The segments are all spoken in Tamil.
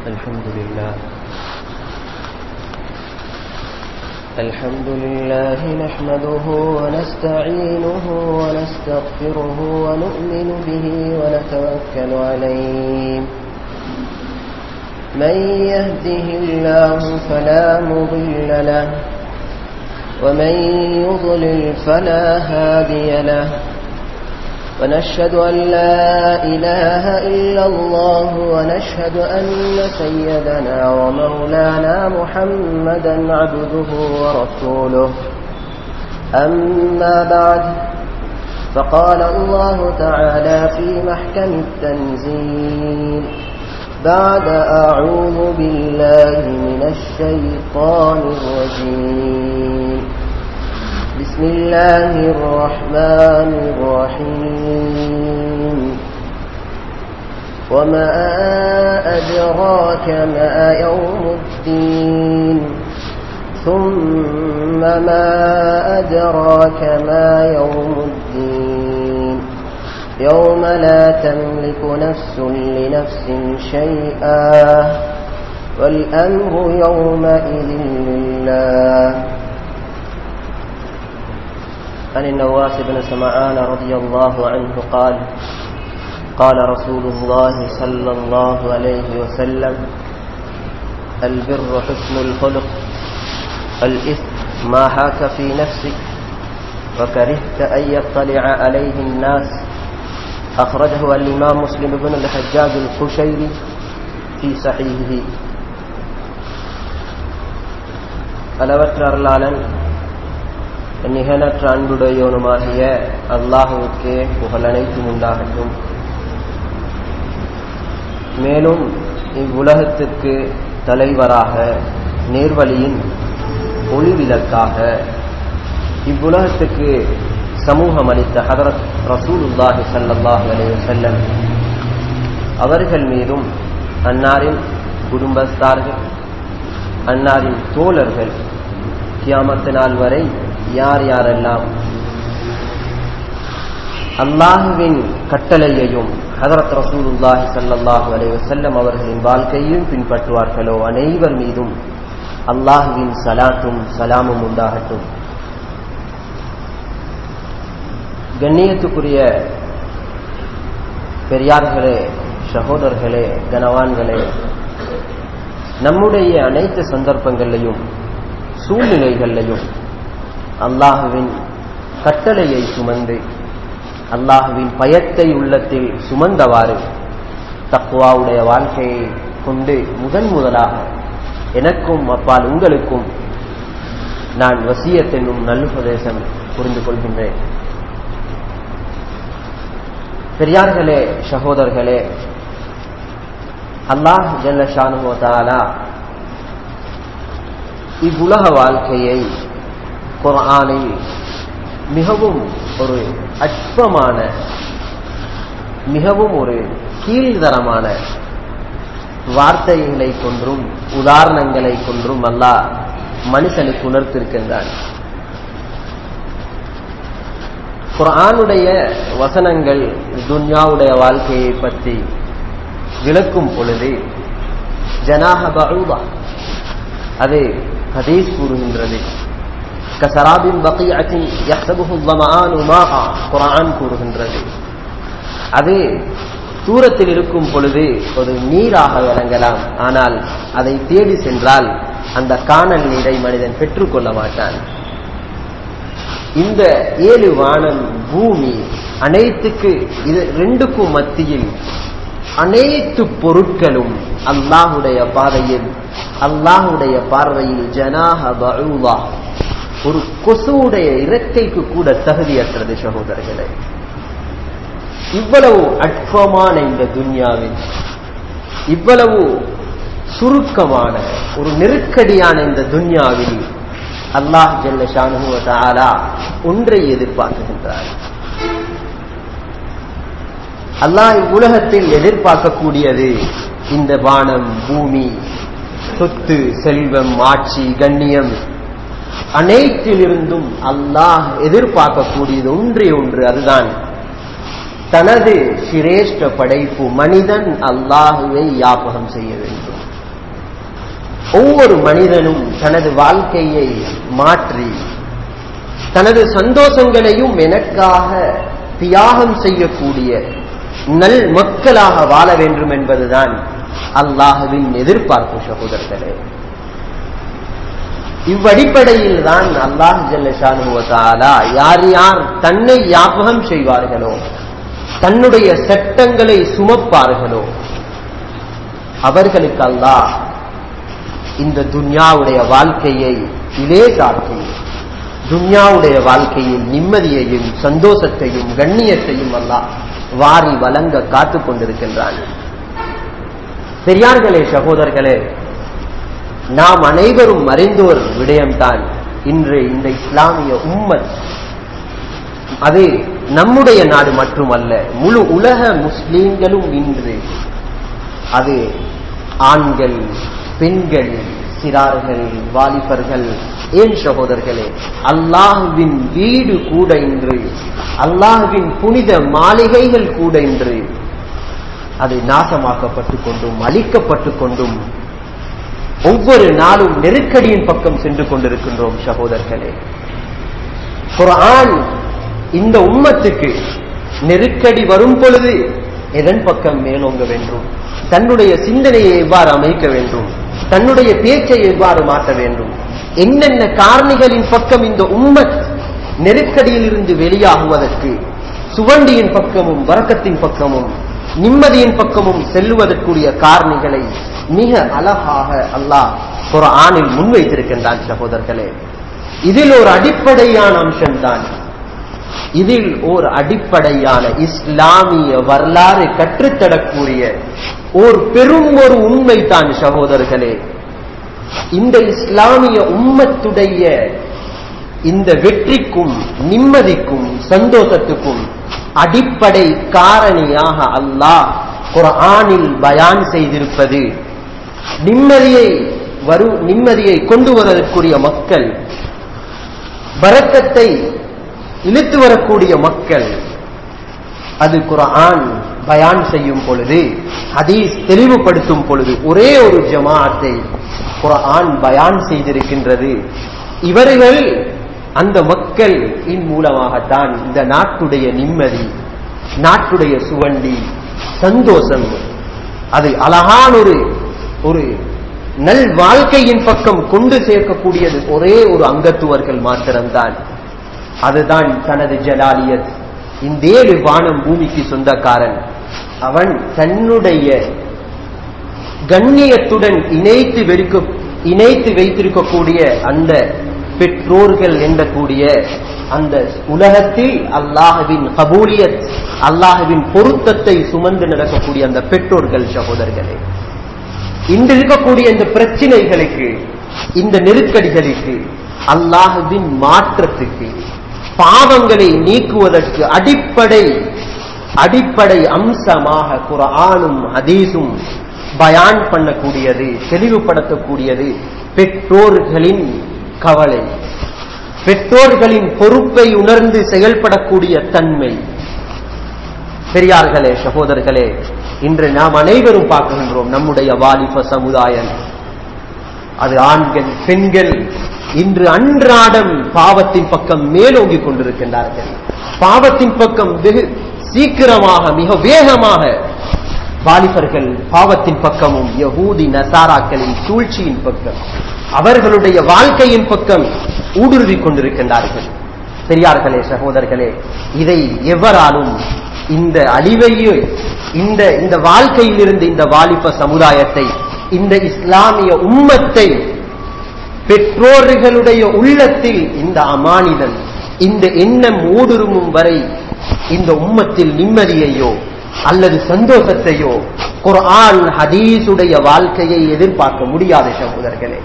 الحمد لله الحمد لله نحمده ونستعينه ونستغفره ونؤمن به ونتوكل عليه من يهده الله فلا مضل له ومن يضلل فلا هادي له ونشهد أن لا إله إلا الله ونشهد أن سيدنا ومولانا محمدا عبده ورسوله أما بعد فقال الله تعالى في محكم التنزيل بعد أعوذ بالله من الشيطان الرجيم بسم الله الرحمن الرحيم وما أدراك ما يوم الدين ثم ما أدراك ما يوم الدين يوم لا تملك نفس لنفس شيئا والأمر يومئذ لله عن النواس بن سمعان رضي الله عنه قال قال رسول الله صلى الله عليه وسلم البر حسن الخلق الإثم ما حاك في نفسك وكرهت أن يطلع عليه الناس أخرجه الإمام مسلم بن الحجاج القشيري في صحيحه அளவற்ற அருளாளன் நிகழற்ற அன்புடையவனுமாகிய அல்லாஹுவுக்கே புகழனைத்தும் உண்டாகட்டும் மேலும் இவ்வுலகத்துக்கு தலைவராக நேர்வழியின் ஒளிவிலக்காக இவ்வுலகத்துக்கு சமூகம் அளித்த ஹதரத் ரசூலுல்லாஹி சல்லாஹ் செல்லம் அவர்கள் மீதும் அன்னாரின் குடும்பஸ்தார்கள் அன்னாரின் தோழர்கள் கியாமத்து நாள் வரை யார் யாரெல்லாம் அல்லாஹுவின் கட்டளையையும் ஹதரத் ரசூலுல்லாஹி சல்லாஹு அலைய செல்லம் அவர்களின் வாழ்க்கையையும் பின்பற்றுவார்களோ அனைவர் மீதும் அல்லாஹுவின் சலாத்தும் சலாமும் உண்டாகட்டும் கண்ணியத்துக்குரிய பெரியார்களே சகோதரர்களே கனவான்களே நம்முடைய அனைத்து சந்தர்ப்பங்களையும் சூழ்நிலைகளையும் அல்லாஹுவின் கட்டளையை சுமந்து அல்லாஹுவின் பயத்தை உள்ளத்தில் சுமந்தவாறு தக்குவாவுடைய வாழ்க்கையை கொண்டு முதன் முதலாக எனக்கும் அப்பால் உங்களுக்கும் நான் வசியத் என்னும் நல்லுபதேசம் புரிந்து கொள்கின்றேன் பெரியார்களே சகோதரர்களே அல்லாஹ் ஜல்லஷானுவதாலா இவ்வுலக வாழ்க்கையை குரானில் மிகவும் ஒரு அற்பமான மிகவும் ஒரு கீழ்தரமான வார்த்தைகளை கொன்றும் உதாரணங்களை கொன்றும் அல்லாஹ் மனுஷனுக்கு உணர்த்திருக்கின்றான் குரானுடைய வசனங்கள் துன்யாவுடைய வாழ்க்கையை பற்றி விளக்கும் பொழுது ஜனாக பழுவா அது ஹதீஸ் கூறுகின்றது கசராபின் பக்கியத்தின் குரான் கூறுகின்றது அது தூரத்தில் இருக்கும் பொழுது ஒரு நீராக விளங்கலாம் ஆனால் அதை தேடி சென்றால் அந்த காணல் நீரை மனிதன் பெற்றுக்கொள்ள மாட்டான் இந்த ஏழு வானம் பூமி அனைத்துக்கு இது ரெண்டுக்கும் மத்தியில் அனைத்து பொருட்களும் அல்லாஹுடைய பாதையில் அல்லாஹுடைய பார்வையில் ஜனாக பழுவா ஒரு கொசுவுடைய இறக்கைக்கு கூட தகுதியற்றது சகோதரர்களே இவ்வளவு அற்பமான இந்த துன்யாவில் இவ்வளவு சுருக்கமான ஒரு நெருக்கடியான இந்த துன்யாவில் அல்லாஹ் ஜல்ல ஷானுவதாலா ஒன்றை எதிர்பார்க்கின்றார் அல்லாஹ் உலகத்தில் எதிர்பார்க்கக்கூடியது இந்த வானம் பூமி சொத்து செல்வம் ஆட்சி கண்ணியம் அனைத்திலிருந்தும் அல்லாஹ் எதிர்பார்க்கக்கூடியது ஒன்றே ஒன்று அதுதான் தனது சிரேஷ்ட படைப்பு மனிதன் அல்லாஹுவை யாபகம் செய்ய வேண்டும் ஒவ்வொரு மனிதனும் தனது வாழ்க்கையை மாற்றி தனது சந்தோஷங்களையும் எனக்காக தியாகம் செய்யக்கூடிய நல் மக்களாக வாழ வேண்டும் என்பதுதான் அல்லாஹுவின் எதிர்பார்ப்பு சகோதரர்களே இவ்வடிப்படையில் தான் அல்லாஹ் ஜல்லஷானுவதாலா யார் யார் தன்னை ஞாபகம் செய்வார்களோ தன்னுடைய சட்டங்களை சுமப்பார்களோ அவர்களுக்கு அல்லாஹ் இந்த துன்யாவுடைய வாழ்க்கையை இலேசாக்கி துன்யாவுடைய வாழ்க்கையில் நிம்மதியையும் சந்தோஷத்தையும் கண்ணியத்தையும் அல்லாஹ் வாரி வழங்க காத்துக் கொண்டிருக்கின்றான் பெரியார்களே சகோதரர்களே நாம் அனைவரும் அறிந்தோர் விடயம்தான் இன்று இந்த இஸ்லாமிய உம்மத் அது நம்முடைய நாடு மட்டுமல்ல முழு உலக முஸ்லீம்களும் இன்று அது ஆண்கள் பெண்கள் சிறார்கள் வாலிபர்கள் ஏன் சகோதரர்களே அல்லாஹுவின் வீடு கூட இன்று அல்லாஹுவின் புனித மாளிகைகள் கூட இன்று அது நாசமாக்கப்பட்டு கொண்டும் அழிக்கப்பட்டு கொண்டும் ஒவ்வொரு நாளும் நெருக்கடியின் பக்கம் சென்று கொண்டிருக்கின்றோம் சகோதரர்களே குரான் இந்த உம்மத்துக்கு நெருக்கடி வரும் பொழுது எதன் பக்கம் மேலோங்க வேண்டும் தன்னுடைய சிந்தனையை எவ்வாறு அமைக்க வேண்டும் தன்னுடைய பேச்சை எவ்வாறு மாற்ற வேண்டும் என்னென்ன காரணிகளின் பக்கம் இந்த உம்மத் நெருக்கடியில் இருந்து வெளியாகுவதற்கு சுவண்டியின் பக்கமும் வரக்கத்தின் பக்கமும் நிம்மதியின் பக்கமும் செல்லுவதற்குரிய காரணிகளை மிக அழகாக அல்லாஹ் ஒரு ஆணில் முன்வைத்திருக்கின்றான் சகோதரர்களே இதில் ஒரு அடிப்படையான அம்சம்தான் இதில் ஓர் அடிப்படையான இஸ்லாமிய வரலாறு கற்றுத்தரக்கூடிய ஓர் பெரும் ஒரு உண்மைதான் சகோதரர்களே இந்த இஸ்லாமிய உம்மத்துடைய இந்த வெற்றிக்கும் நிம்மதிக்கும் சந்தோஷத்துக்கும் அடிப்படை காரணியாக அல்லாஹ் குரானில் பயான் செய்திருப்பது நிம்மதியை வரு நிம்மதியை கொண்டு வருவதற்குரிய மக்கள் பரக்கத்தை இழுத்து வரக்கூடிய மக்கள் அது குரான் பயான் செய்யும் பொழுது ஹதீஸ் தெளிவுபடுத்தும் பொழுது ஒரே ஒரு ஜமாத்தை குரான் பயான் செய்திருக்கின்றது இவர்கள் அந்த மக்கள் இன் மூலமாகத்தான் இந்த நாட்டுடைய நிம்மதி நாட்டுடைய சுவண்டி சந்தோஷம் அது அழகான ஒரு ஒரு நல் வாழ்க்கையின் பக்கம் கொண்டு சேர்க்கக்கூடியது ஒரே ஒரு அங்கத்துவர்கள் மாத்திரம்தான் அதுதான் தனது ஜலாலியத் இந்த ஏழு வானம் பூமிக்கு சொந்தக்காரன் அவன் தன்னுடைய கண்ணியத்துடன் இணைத்து வெறுக்க இணைத்து வைத்திருக்கக்கூடிய அந்த பெற்றோர்கள் எண்ணக்கூடிய அந்த உலகத்தில் அல்லாஹுவின் கபூலியத் அல்லாஹுவின் பொருத்தத்தை சுமந்து நடக்கக்கூடிய அந்த பெற்றோர்கள் சகோதரர்களே இன்று இருக்கக்கூடிய இந்த பிரச்சனைகளுக்கு இந்த நெருக்கடிகளுக்கு அல்லாஹுவின் மாற்றத்துக்கு பாவங்களை நீக்குவதற்கு அடிப்படை அடிப்படை அம்சமாக குரானும் ஹதீஸும் பயான் பண்ணக்கூடியது தெளிவுபடுத்தக்கூடியது பெற்றோர்களின் கவலை பெற்றோர்களின் பொறுப்பை உணர்ந்து செயல்படக்கூடிய தன்மை பெரியார்களே சகோதரர்களே இன்று நாம் அனைவரும் பார்க்கின்றோம் நம்முடைய வாலிப சமுதாயம் அது ஆண்கள் பெண்கள் இன்று அன்றாடம் பாவத்தின் பக்கம் மேலோங்கிக் கொண்டிருக்கின்றார்கள் பாவத்தின் பக்கம் வெகு சீக்கிரமாக மிக வேகமாக வாலிபர்கள் பாவத்தின் பக்கமும் யகூதி நசாராக்களின் சூழ்ச்சியின் பக்கம் அவர்களுடைய வாழ்க்கையின் பக்கம் ஊடுருவிக் கொண்டிருக்கின்றார்கள் பெரியார்களே சகோதரர்களே இதை எவராலும் இந்த அழிவையே இந்த இந்த வாழ்க்கையிலிருந்து இந்த வாலிப சமுதாயத்தை இந்த இஸ்லாமிய உம்மத்தை பெற்றோர்களுடைய உள்ளத்தில் இந்த அமானிதன் இந்த எண்ணம் ஊடுருவும் வரை இந்த உம்மத்தில் நிம்மதியையோ அல்லது சந்தோஷத்தையோ குர்ஆன் ஹதீஸுடைய வாழ்க்கையை எதிர்பார்க்க முடியாத சகோதரர்களே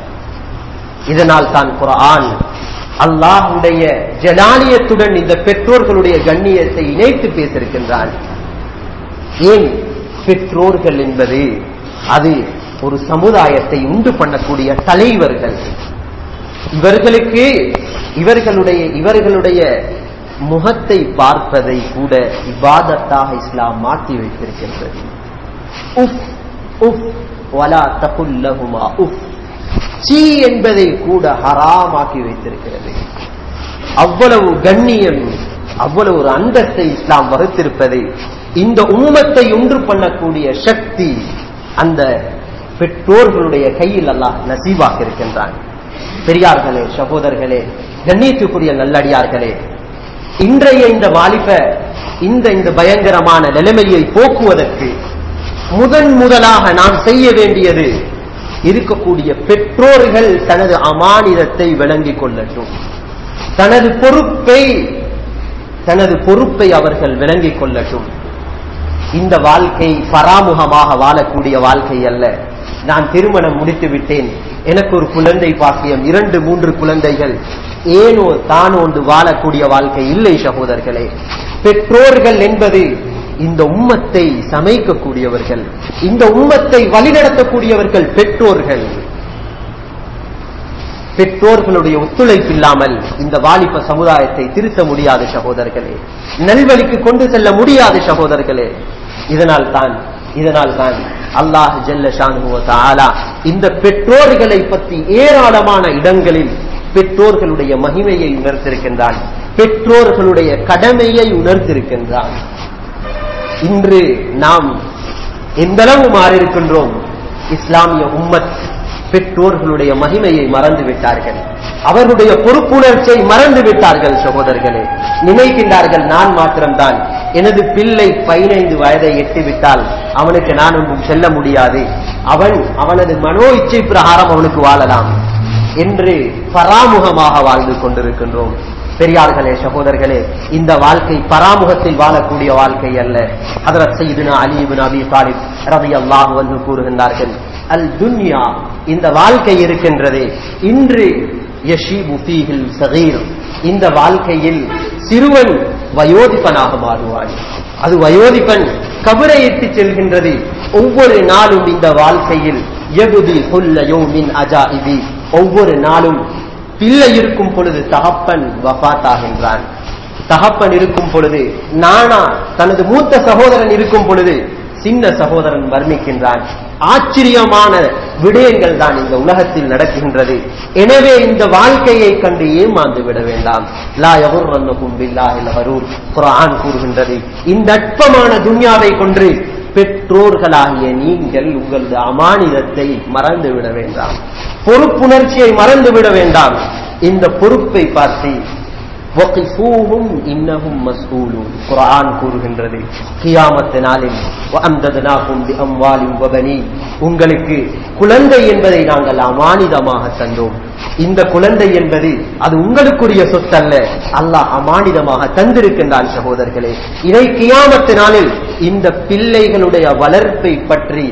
இதனால் தான் குர்ஆன் அல்லாஹுடைய ஜலாலியத்துடன் இந்த பெற்றோர்களுடைய கண்ணியத்தை இணைத்து பேசியிருக்கின்றான் ஏன் பெற்றோர்கள் என்பது அது ஒரு சமுதாயத்தை உண்டு பண்ணக்கூடிய தலைவர்கள் இவர்களுக்கு இவர்களுடைய இவர்களுடைய முகத்தை பார்ப்பதை கூட இபாதத்தாக இஸ்லாம் மாற்றி வைத்திருக்கின்றது உஃப் உஃப் வலா தகுல்லஹுமா உஃப் சீ என்பதை கூட ஹராமாக்கி வைத்திருக்கிறது அவ்வளவு கண்ணியம் அவ்வளவு ஒரு அந்தத்தை இஸ்லாம் வகுத்திருப்பது இந்த உம்மத்தை ஒன்று பண்ணக்கூடிய சக்தி அந்த பெற்றோர்களுடைய கையில் அல்லாஹ் நசீவாக இருக்கின்றான் பெரியார்களே சகோதரர்களே கண்ணியத்துக்குரிய நல்லடியார்களே இன்றைய இந்த வாலிப இந்த இந்த பயங்கரமான நிலைமையை போக்குவதற்கு முதன் முதலாக நாம் செய்ய வேண்டியது இருக்கக்கூடிய பெற்றோர்கள் தனது அமானிதத்தை விளங்கிக் கொள்ளட்டும் தனது பொறுப்பை தனது பொறுப்பை அவர்கள் விளங்கிக் கொள்ளட்டும் இந்த வாழ்க்கை பராமுகமாக வாழக்கூடிய வாழ்க்கை அல்ல நான் திருமணம் முடித்து விட்டேன் எனக்கு ஒரு குழந்தை பாக்கியம் இரண்டு மூன்று குழந்தைகள் ஏனோ தானோ ஒன்று வாழக்கூடிய வாழ்க்கை இல்லை சகோதரர்களே பெற்றோர்கள் என்பது இந்த உம்மத்தை சமைக்கக்கூடியவர்கள் இந்த உம்மத்தை வழிநடத்தக்கூடியவர்கள் பெற்றோர்கள் பெற்றோர்களுடைய ஒத்துழைப்பு இல்லாமல் இந்த வாலிப சமுதாயத்தை திருத்த முடியாது சகோதரர்களே நல்வழிக்கு கொண்டு செல்ல முடியாது சகோதரர்களே இதனால் தான் இதனால் தான் அல்லாஹ் ஜல்ல ஷானுவ இந்த பெற்றோர்களை பற்றி ஏராளமான இடங்களில் பெற்றோர்களுடைய மகிமையை உணர்த்திருக்கின்றான் பெற்றோர்களுடைய கடமையை உணர்த்திருக்கின்றான் இன்று நாம் எந்தளவு மாறியிருக்கின்றோம் இஸ்லாமிய உம்மத் பெற்றோர்களுடைய மகிமையை மறந்து விட்டார்கள் அவர்களுடைய பொறுப்புணர்ச்சியை மறந்து விட்டார்கள் சகோதரர்களே நினைக்கின்றார்கள் நான் மாத்திரம்தான் எனது பிள்ளை பதினைந்து வயதை எட்டிவிட்டால் அவனுக்கு நான் ஒன்றும் செல்ல முடியாது அவன் அவனது மனோ இச்சை பிரகாரம் அவனுக்கு வாழலாம் என்று பராமுகமாக வாழ்ந்து கொண்டிருக்கின்றோம் பெரியார்களே சகோதரர்களே இந்த வாழ்க்கை பராமுகத்தில் வாழக்கூடிய வாழ்க்கை அல்ல ஹதரத் சைதுனா அலிபின் அபி தாலிப் ரவி அல்லாஹ் வந்து கூறுகின்றார்கள் அல் துன்யா இந்த வாழ்க்கை இருக்கின்றதே இன்று யஷீபு ஃபீஹில் சகீர் இந்த வாழ்க்கையில் சிறுவன் வயோதிபனாக மாறுவான் அது வயோதிபன் கபரை இட்டு செல்கின்றது ஒவ்வொரு நாளும் இந்த வாழ்க்கையில் எகுதி புல்ல யோமின் அஜா இதி ஒவ்வொரு நாளும் பிள்ளை இருக்கும் பொழுது தகப்பன் வஃத்தாகின்றான் தகப்பன் இருக்கும் பொழுது நானா தனது மூத்த சகோதரன் இருக்கும் பொழுது சின்ன சகோதரன் வர்ணிக்கின்றான் ஆச்சரியமான விடயங்கள் தான் இந்த உலகத்தில் நடக்கின்றது எனவே இந்த வாழ்க்கையை கண்டு ஏமாந்து விட வேண்டாம் லா யகுர்ரன்னகும் பில்லாஹில் ஹரூர் குர்ஆன் கூறுகின்றது இந்த அற்பமான துன்யாவை கொண்டு பெற்றோர்களாகிய நீங்கள் உங்களது அமானிதத்தை மறந்து விட வேண்டாம் பொறுப்புணர்ச்சியை மறந்து விட வேண்டாம் இந்த பொறுப்பை பார்த்து وقفوهم إنهم مسؤولون قرآن கூறுகின்றது கியாமத்து நாளில் وأمددناكم بأموال وبنين உங்களுக்கு குழந்தை என்பதை நாங்கள் அமானிதமாக தந்தோம் இந்த குழந்தை என்பது அது உங்களுக்குரிய சொத்தல்ல அல்லாஹ் அமானிதமாக தந்திருக்கின்றான் சகோதரர்களே இதை கியாமத்து நாளில் இந்த பிள்ளைகளுடைய வளர்ப்பை பற்றி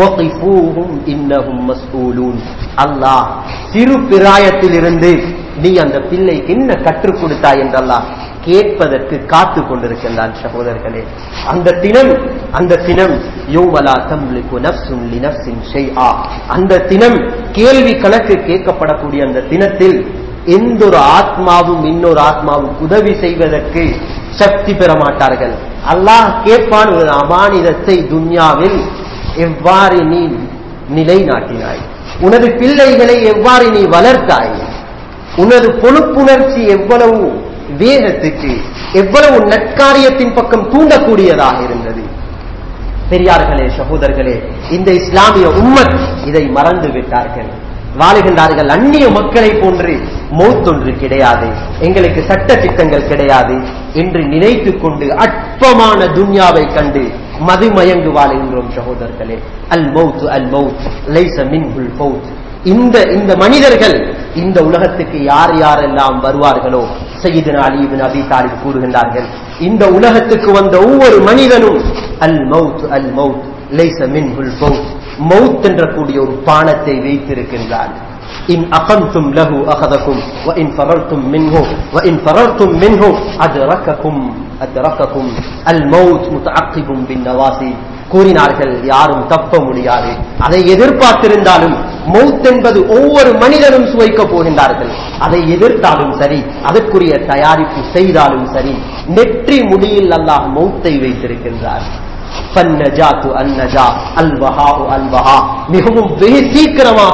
இன்னகும் மஸ்ஊலூன் அல்லாஹ் சிறு பிராயத்தில் இருந்து நீ அந்த பிள்ளைக்கு என்ன கற்றுக் கொடுத்தாய் என்றெல்லாம் கேட்பதற்கு காத்து கொண்டிருக்கின்றான் சகோதரர்களே அந்த தினம் அந்த தினம் யோமலா தம்லிக்கு நப்சும் லி நப்சின் ஷைஆ அந்த தினம் கேள்வி கணக்கு கேட்கப்படக்கூடிய அந்த தினத்தில் எந்த ஒரு ஆத்மாவும் இன்னொரு ஆத்மாவும் உதவி செய்வதற்கு சக்தி பெற மாட்டார்கள் அல்லாஹ் கேட்பான் ஒரு அமானிதத்தை துன்யாவில் எவ்வாறு நீ நிலைநாட்டினாய் உனது பிள்ளைகளை எவ்வாறு நீ வளர்த்தாய் உனது பொறுப்புணர்ச்சி எவ்வளவு வேகத்துக்கு எவ்வளவு நற்காரியத்தின் பக்கம் தூண்டக்கூடியதாக இருந்தது பெரியார்களே சகோதரர்களே இந்த இஸ்லாமிய உம்மத் இதை மறந்து விட்டார்கள் வாழுகின்றார்கள் அந்நிய மக்களை போன்று மௌத்தொன்று கிடையாது எங்களுக்கு சட்ட திட்டங்கள் கிடையாது என்று நினைத்துக் கொண்டு அற்பமான துன்யாவை கண்டு மதுமயங்கு வாழுகின்றோம் சகோதரர்களே அல் மௌத் அல் மௌத் லைச மின்ஹுல் ஃபௌத் இந்த இந்த மனிதர்கள் இந்த உலகத்துக்கு யார் யாரெல்லாம் வருவார்களோ சையீதுனா அலி இப்னு அபி தாலிப் கூறுகின்றார்கள் இந்த உலகத்துக்கு வந்த ஒவ்வொரு மனிதனும் அல் மௌத் அல் மௌத் லைச மின்ஹுல் ஃபௌத் மௌத் என்ற கூடிய ஒரு பானத்தை வைத்திருக்கின்றார் இன் அகம்தும் லஹு அகதக்கும் وإن فررتم منه وإن فررتم منه أدرككم أدرككم الموت متعقب بالنواصي கூறினார்கள் யாரும் தப்ப முடியாது அதை எதிர்பார்த்திருந்தாலும் மௌத் என்பது ஒவ்வொரு மனிதனும் சுவைக்கப் போகின்றார்கள் அதை எதிர்த்தாலும் சரி அதற்குரிய தயாரிப்பு செய்தாலும் சரி நெற்றி முடியில் அல்லாஹ் மௌத்தை வைத்திருக்கின்றார் மிகவும் வெகு சீக்கிரமாக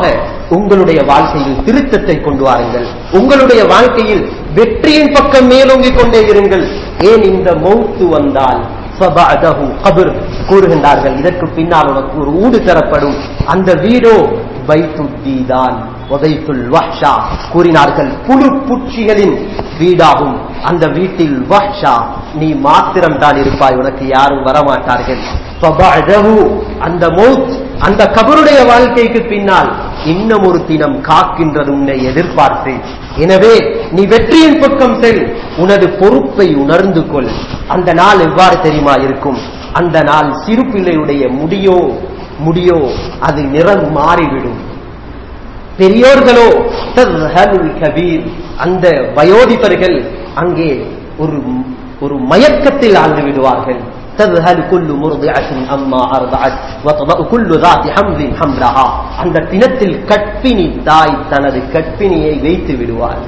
உங்களுடைய வாழ்க்கையில் திருத்தத்தை கொண்டு வாருங்கள் உங்களுடைய வாழ்க்கையில் வெற்றியின் பக்கம் மேலோங்கிக் கொண்டே இருங்கள் ஏன் இந்த மௌத்து வந்தால் ஃபபஅதஹு கபர் கூறுகின்றார்கள் இதற்கு பின்னால் உனக்கு ஒரு ஊடு தரப்படும் அந்த வீடோ பைத்துத்தீதான் உதைத்துல் வஹ்ஷா கூறினார்கள் புழு பூச்சிகளின் வீடாகும் அந்த வீட்டில் வஹ்ஷா நீ மாத்திரம் தான் இருப்பாய் உனக்கு யாரும் வரமாட்டார்கள் ஃபபஅதஹு அந்த மௌத் அந்த கபருடைய வாழ்க்கைக்கு பின்னால் இன்னும் ஒரு தினம் காக்கின்றது உன்னை எதிர்பார்த்து எனவே நீ வெற்றியின் பக்கம் செல் உனது பொறுப்பை உணர்ந்து கொள் அந்த நாள் எவ்வாறு தெரியுமா இருக்கும் அந்த நாள் சிறு பிள்ளையுடைய முடியோ முடியோ அது நிறம் மாறிவிடும் பெரியோர்களோ தர்ஹலுல் கபீர் அந்த வயோதிபர்கள் அங்கே ஒரு ஒரு மயக்கத்தில் ஆழ்ந்து விடுவார்கள் تذهل كل مرضعة أما أرضعت وتضع كل ذات حمل حملها அந்த தினத்தில் கற்பிணி தாய் தனது கற்பிணியை வைத்து விடுவார்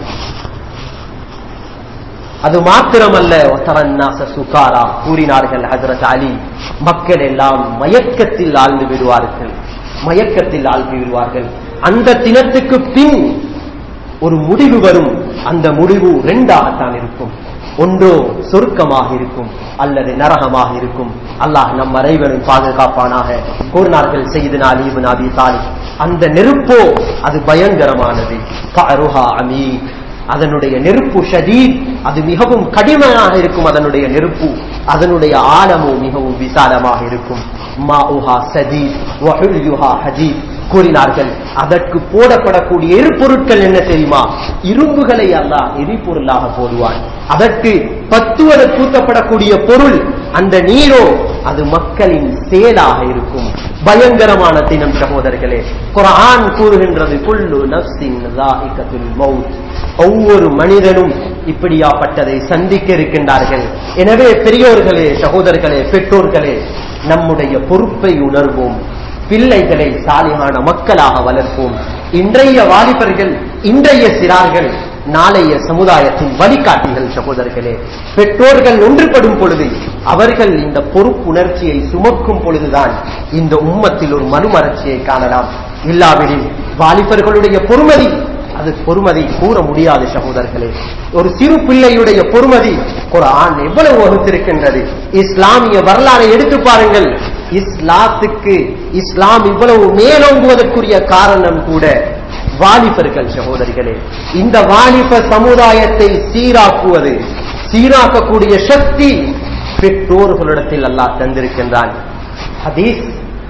அது மாத்திரமல்ல ஒத்தரன்னாச சுகாரா கூறினார்கள் ஹஜரத் அலி மக்கள் எல்லாம் மயக்கத்தில் ஆழ்ந்து விடுவார்கள் மயக்கத்தில் ஆழ்ந்து விடுவார்கள் அந்த தினத்துக்கு பின் ஒரு முடிவு வரும் அந்த முடிவு ரெண்டாகத்தான் இருக்கும் ஒன்றோ சொர்க்கமாக இருக்கும் அல்லது நரகமாக இருக்கும் அல்லாஹ் நம் அனைவரும் பாதுகாப்பானாக கூறினார்கள் செய்து அலீபு நபி தாலி அந்த நெருப்போ அது பயங்கரமானது கருஹா அமீக் அதனுடைய நெருப்பு ஷதீத் அது மிகவும் கடிமையாக இருக்கும் அதனுடைய நெருப்பு அதனுடைய ஆழமோ மிகவும் விசாலமாக இருக்கும் மாஉஹா சதீத் வஹுல்யுஹா ஹதீத் கூறினார்கள் அதற்கு போடப்படக்கூடிய எரிபொருட்கள் என்ன தெரியுமா இரும்புகளை அல்லாஹ் எரிபொருளாக போடுவான் அதற்கு பத்துவத கூட்டப்படக்கூடிய பொருள் அந்த நீரோ அது மக்களின் செயலாக இருக்கும் பயங்கரமான தினம் சகோதரர்களே குரான் கூறுகின்றது குல்லு நப்சின் ராஹிகத்துல் மவுத் ஒவ்வொரு மனிதனும் இப்படியாப்பட்டதை சந்திக்க இருக்கின்றார்கள் எனவே பெரியோர்களே சகோதரர்களே பெற்றோர்களே நம்முடைய பொறுப்பை உணர்வோம் பிள்ளைகளை சாலிகான மக்களாக வளர்ப்போம் இன்றைய வாலிபர்கள் இன்றைய சிறார்கள் நாளைய சமுதாயத்தின் வழிகாட்டிகள் சகோதரர்களே பெற்றோர்கள் ஒன்றுபடும் பொழுது அவர்கள் இந்த பொறுப்புணர்ச்சியை சுமக்கும் பொழுதுதான் இந்த உம்மத்தில் ஒரு மறுமலர்ச்சியை காணலாம் இல்லாவிடில் வாலிபர்களுடைய பொறுமதி அது பொறுமதி கூற முடியாது சகோதரர்களே ஒரு சிறு பிள்ளையுடைய பொறுமதி குரான் எவ்வளவு வகுத்திருக்கின்றது இஸ்லாமிய வரலாறை எடுத்து பாருங்கள் இஸ்லாத்துக்கு இஸ்லாம் இவ்வளவு மேலோங்குவதற்குரிய காரணம் கூட வாலிபர்கள் சகோதரிகளே இந்த வாலிப சமுதாயத்தை சீராக்குவது சீராக்கக்கூடிய சக்தி பெற்றோர்களிடத்தில் அல்லாஹ் தந்திருக்கின்றான் ஹதீஸ்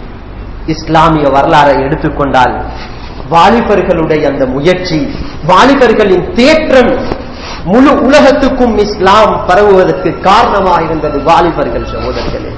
இஸ்லாமிய வரலாறை எடுத்துக்கொண்டால் வாலிபர்களுடைய அந்த முயற்சி வாலிபர்களின் தேற்றம் முழு உலகத்துக்கும் இஸ்லாம் பரவுவதற்கு காரணமாக இருந்தது வாலிபர்கள் சகோதரர்களே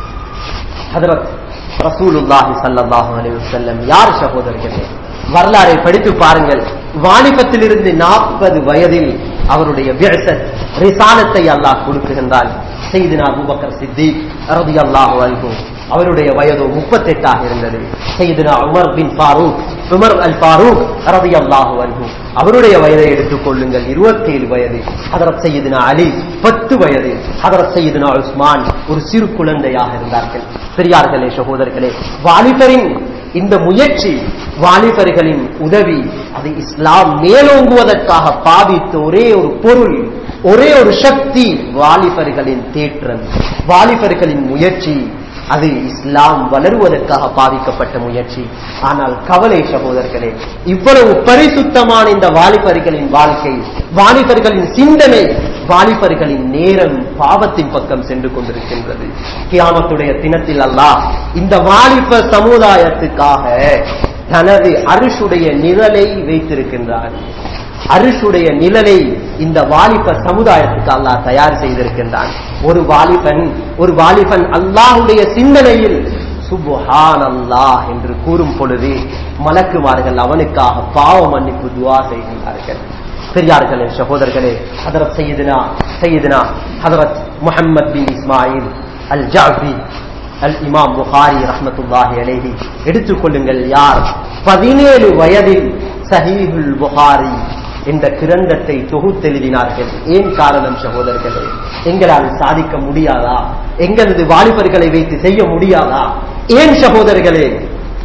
ஹதரத் ரசூலுல்லாஹி ஸல்லல்லாஹு அலைஹி வஸல்லம் யார் சகோதரர்களே வரலாறை படித்து பாருங்கள் வாலிபத்திலிருந்து நாற்பது வயதில் அவருடைய விழசத் ரிசாலத்தை அல்லாஹ் கொடுக்குகின்றான் செய்தினா அபூபக்கர் சித்திக் ரலியல்லாஹு அன்ஹு அவருடைய வயதோ முப்பத்தெட்டாக இருந்தது செய்தினா உமர் பின் ஃபாரூக் உமர் அல் ஃபாரூக் ரலியல்லாஹு அன்ஹு அவருடைய வயதை எடுத்துக் கொள்ளுங்கள் இருபத்தேழு வயது ஹதரத் செய்தினா அலி பத்து வயது ஹதரத் செய்தினா உஸ்மான் ஒரு சிறு குழந்தையாக இருந்தார்கள் பெரியார்களே சகோதரர்களே வாலிபரின் இந்த முயற்சி வாலிபர்களின் உதவி அது இஸ்லாம் மேலோங்குவதற்காக பாவித்த ஒரே ஒரு பொருள் ஒரே ஒரு சக்தி வாலிபர்களின் தேற்றம் வாலிபர்களின் முயற்சி அது இஸ்லாம் வளருவதற்காக பாவிக்கப்பட்ட முயற்சி ஆனால் கவலை சகோதரர்களே இவ்வளவு பரிசுத்தமான இந்த வாலிபர்களின் வாழ்க்கை வாலிபர்களின் சிந்தனை வாலிபர்களின் நேரம் பாவத்தின் பக்கம் சென்று கொண்டிருக்கின்றது கியாமத்துடைய தினத்தில் அல்லாஹ் இந்த வாலிப சமுதாயத்துக்காக தனது அரிசுடைய நிழலை வைத்திருக்கின்றார் அரிசுடைய நிழலை இந்த வாலிப சமுதாயத்துக்கு அல்லாஹ் தயார் செய்திருக்கின்றான் ஒரு வாலிபன் ஒரு வாலிபன் அல்லாஹுடைய சிந்தனையில் சுபஹான் அல்லாஹ் என்று கூறும் பொழுது மலக்குமார்கள் அவனுக்காக பாவ மன்னிப்பு துவா செய்கின்றார்கள் பெரியார்களே சகோதரர்களே ஹதரத் சையதுனா சையதுனா ஹதரத் முஹம்மத் பின் இஸ்மாயில் அல் ஜாஃபி அல் இமாம் புகாரி ரஹ்மத்துல்லாஹி அலைஹி எடுத்துக்கொள்ளுங்கள் யார் பதினேழு வயதில் சஹீஹுல் புகாரி என்ற கிரந்தத்தை தொகுத்தெழுதினார்கள் ஏன் காரணம் சகோதரர்களே எங்களால் சாதிக்க முடியாதா எங்களது வாலிபர்களை வைத்து செய்ய முடியாதா ஏன் சகோதரர்களே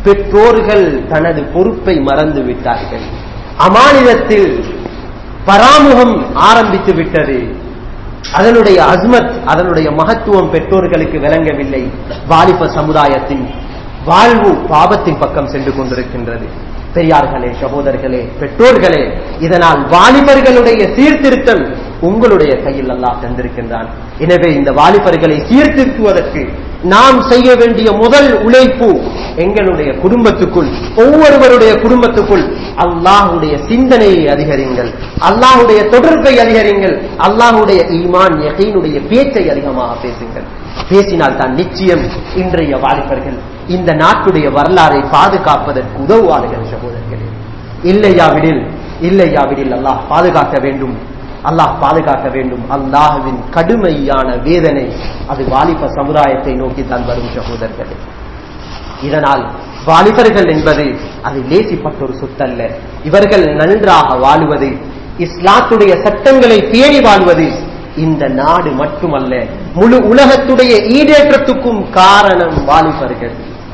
பெற்றோர்கள் தனது பொறுப்பை மறந்து விட்டார்கள் அமானிதத்தில் பராமுகம் ஆரம்பித்து விட்டது அதனுடைய அஸ்மத் அதனுடைய மகத்துவம் பெற்றோர்களுக்கு விளங்கவில்லை வாலிப சமுதாயத்தின் வாழ்வு பாவத்தின் பக்கம் சென்று கொண்டிருக்கின்றது பெரியார்களே சகோதரர்களே பெற்றோர்களே இதனால் வாலிபர்களுடைய சீர்திருத்தம் உங்களுடைய கையில் அல்லாஹ் தந்திருக்கின்றான் எனவே இந்த வாலிபர்களை சீர்திருத்துவதற்கு நாம் செய்ய வேண்டிய முதல் உழைப்பு எங்களுடைய குடும்பத்துக்குள் ஒவ்வொருவருடைய குடும்பத்துக்குள் அல்லாஹுடைய சிந்தனையை அதிகரிங்கள் அல்லாஹுடைய தொடர்பை அதிகரிங்கள் அல்லாஹுடைய ஈமான் யகீனுடைய பேச்சை அதிகமாக பேசுங்கள் பேசினால் தான் நிச்சயம் இன்றைய வாலிபர்கள் இந்த நாட்டுடைய வரலாறை பாதுகாப்பதற்கு உதவுவார்கள் சகோதரர்களே இல்லையாவிடில் இல்லையாவிடில் அல்லாஹ் பாதுகாக்க வேண்டும் அல்லாஹ் பாதுகாக்க வேண்டும் அல்லாஹுவின் கடுமையான வேதனை அது வாலிப சமுதாயத்தை நோக்கி தான் வரும் சகோதரர்களே இதனால் வாலிபர்கள் என்பது அது லேசிப்பட்ட ஒரு சொத்தல்ல இவர்கள் நன்றாக வாழுவது இஸ்லாத்துடைய சட்டங்களை பேணி வாழ்வது இந்த நாடு மட்டுமல்ல முழு உலகத்துடைய ஈடேற்றத்துக்கும் காரணம் வாலிபர்கள்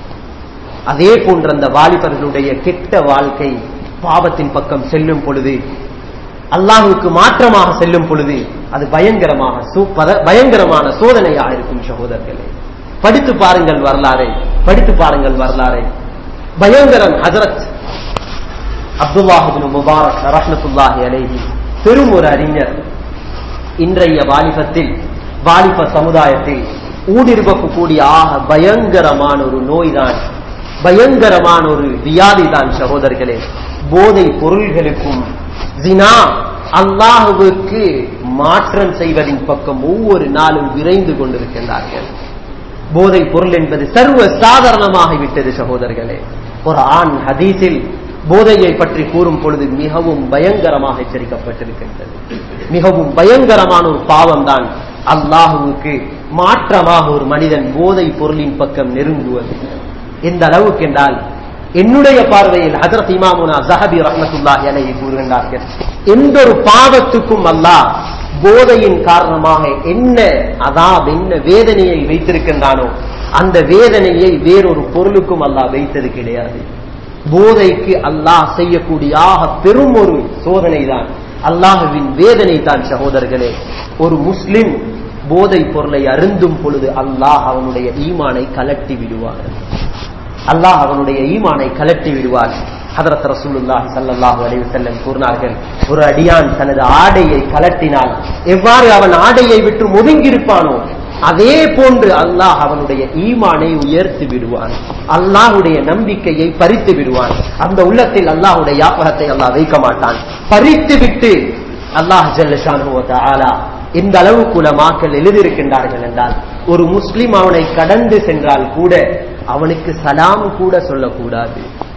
அதே போன்ற அந்த வாலிபர்களுடைய கெட்ட வாழ்க்கை பாவத்தின் பக்கம் செல்லும் பொழுது அல்லாஹுக்கு மாற்றமாக செல்லும் பொழுது அது பயங்கரமாக பயங்கரமான சோதனையாக இருக்கும் சகோதரர்களே படித்து பாருங்கள் வரலாறை படித்து பாருங்கள் வரலாறை பயங்கரம் ஹசரத் அப்துல்லாஹிபின் முபாரக் ரஹ்மத்துல்லாஹி அலைஹி பெரும் ஒரு அறிஞர் இன்றைய வாலிபத்தில் வாலிப சமுதாயத்தில் ஊடுருவக்கூடிய ஆக பயங்கரமான ஒரு நோய்தான் பயங்கரமான ஒரு வியாதி தான் சகோதரர்களே போதை பொருள்களுக்கும் ஜினா அல்லாஹுவுக்கு மாற்றம் செய்வதின் பக்கம் ஒவ்வொரு நாளும் விரைந்து கொண்டிருக்கின்றார்கள் போதை பொருள் என்பது சர்வ சாதாரணமாகிவிட்டது சகோதரர்களே ஒரு ஆண் ஹதீஸில் போதையை பற்றி கூறும் பொழுது மிகவும் பயங்கரமாக எச்சரிக்கப்பட்டிருக்கின்றது மிகவும் பயங்கரமான ஒரு பாவம் தான் அல்லாஹுவுக்கு மாற்றமாக ஒரு மனிதன் போதை பொருளின் பக்கம் நெருங்குவது எந்த அளவுக்கு என்றால் என்னுடைய பார்வையில் ஹசரத் இமாமுனா ஜஹபி ரஹமத்துல்லாஹி அலைஹி கூறுகின்றார்கள் எந்த ஒரு பாவத்துக்கும் அல்லாஹ் போதையின் காரணமாக என்ன அதாப் என்ன வேதனையை வைத்திருக்கின்றானோ அந்த வேதனையை வேறொரு பொருளுக்கும் அல்லாஹ் வைத்தது கிடையாது போதைக்கு அல்லாஹ் செய்யக்கூடிய ஆக பெரும் ஒரு சோதனை தான் அல்லாஹுவின் வேதனை தான் சகோதரர்களே ஒரு முஸ்லிம் போதை பொருளை அருந்தும் பொழுது அல்லாஹ் அவனுடைய ஈமானை கலட்டி விடுவார் அல்லாஹ் அவனுடைய ஈமானை கலட்டி விடுவார் ஹதரத் ரசூலுல்லாஹி ஸல்லல்லாஹு அலைஹி வஸல்லம் கூறினார்கள் ஒரு அடியான் தனது ஆடையை கலட்டினால் எவ்வாறு அவன் ஆடையை விட்டு ஒதுங்கியிருப்பானோ அதே போன்று அல்லாஹ் அவனுடைய ஈமானை உயர்த்தி விடுவான் அல்லாஹுடைய நம்பிக்கையை பறித்து விடுவான் அந்த உள்ளத்தில் அல்லாஹுடைய யாபகத்தை அல்லாஹ் வைக்க மாட்டான் பறித்து விட்டு அல்லாஹ் ஜல்லஷானு இந்த அளவுக்கு உலமாக்கள் எழுதியிருக்கின்றார்கள் என்றால் ஒரு முஸ்லிம் அவனை கடந்து சென்றால் கூட அவனுக்கு சலாம் கூட சொல்லக்கூடாது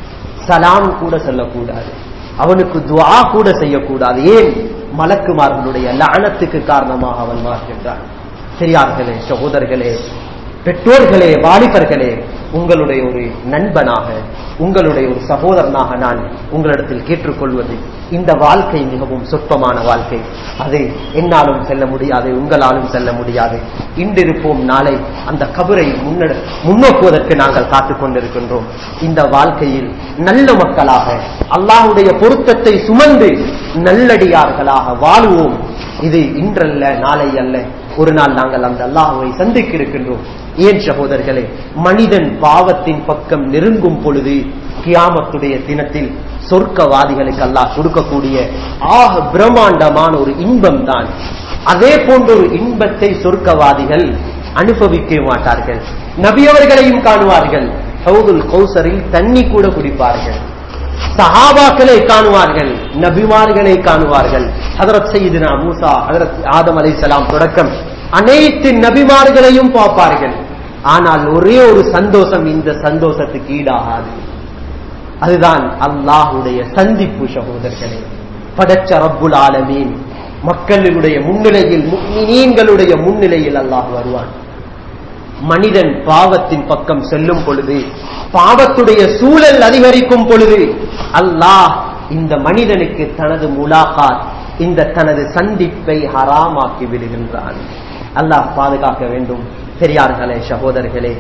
சலாம் கூட சொல்லக்கூடாது அவனுக்கு துவா கூட செய்யக்கூடாது ஏன் மலக்குமார்களுடைய லானத்துக்கு காரணமாக அவன் மாறுகின்றான் பெரியார்களே சகோதரர்களே பெற்றோர்களே வாலிபர்களே உங்களுடைய ஒரு நண்பனாக உங்களுடைய ஒரு சகோதரனாக நான் உங்களிடத்தில் கேட்டுக்கொள்வது இந்த வாழ்க்கை மிகவும் சொற்பமான வாழ்க்கை அது என்னாலும் செல்ல முடியாது உங்களாலும் செல்ல முடியாது இன்றிருப்போம் நாளை அந்த கபரை முன்னெடு முன்னோக்குவதற்கு நாங்கள் காத்துக் கொண்டிருக்கின்றோம் இந்த வாழ்க்கையில் நல்ல மக்களாக அல்லாஹுடைய பொருத்தத்தை சுமந்து நல்லடியார்களாக வாழுவோம் இது இன்றல்ல நாளை அல்ல ஒரு நாள் நாங்கள் அந்த அல்லாஹுவை சந்திக்க இருக்கின்றோம் ஏன் சகோதரர்களே மனிதன் பாவத்தின் பக்கம் நெருங்கும் பொழுது கியாமத்துடைய தினத்தில் சொர்க்கவாதிகளுக்கு அல்லாஹ் கொடுக்கக்கூடிய ஆக பிரம்மாண்டமான ஒரு இன்பம் தான் அதே போன்ற ஒரு இன்பத்தை சொர்க்கவாதிகள் அனுபவிக்க மாட்டார்கள் நபியவர்களையும் காணுவார்கள் ஹவுதுல் கௌசரில் தண்ணி கூட குடிப்பார்கள் சஹாபாக்களை காணுவார்கள் நபிமார்களை காணுவார்கள் ஹதரத் சையீதுனா மூசா ஹதரத் ஆதம் அலை தொடக்கம் அனைத்து நபிமார்களையும் பார்ப்பார்கள் ஆனால் ஒரே ஒரு சந்தோஷம் இந்த சந்தோஷத்துக்கு ஈடாகாது அதுதான் அல்லாஹுடைய சந்திப்பு சகோதரர்களே படைச்ச ரப்புல் ஆலமீன் மக்களுடைய முன்னிலையில் முக்மினீன்களுடைய முன்னிலையில் அல்லாஹ் வருவான் மனிதன் பாவத்தின் பக்கம் செல்லும் பொழுது பாவத்துடைய சூழல் அதிகரிக்கும் பொழுது அல்லாஹ் இந்த மனிதனுக்கு தனது முலாகாத் இந்த தனது சந்திப்பை ஹராமாக்கி விடுகின்றான் அல்லாஹ் பாதுகாக்க வேண்டும் பெரியார்களே சகோதரர்களே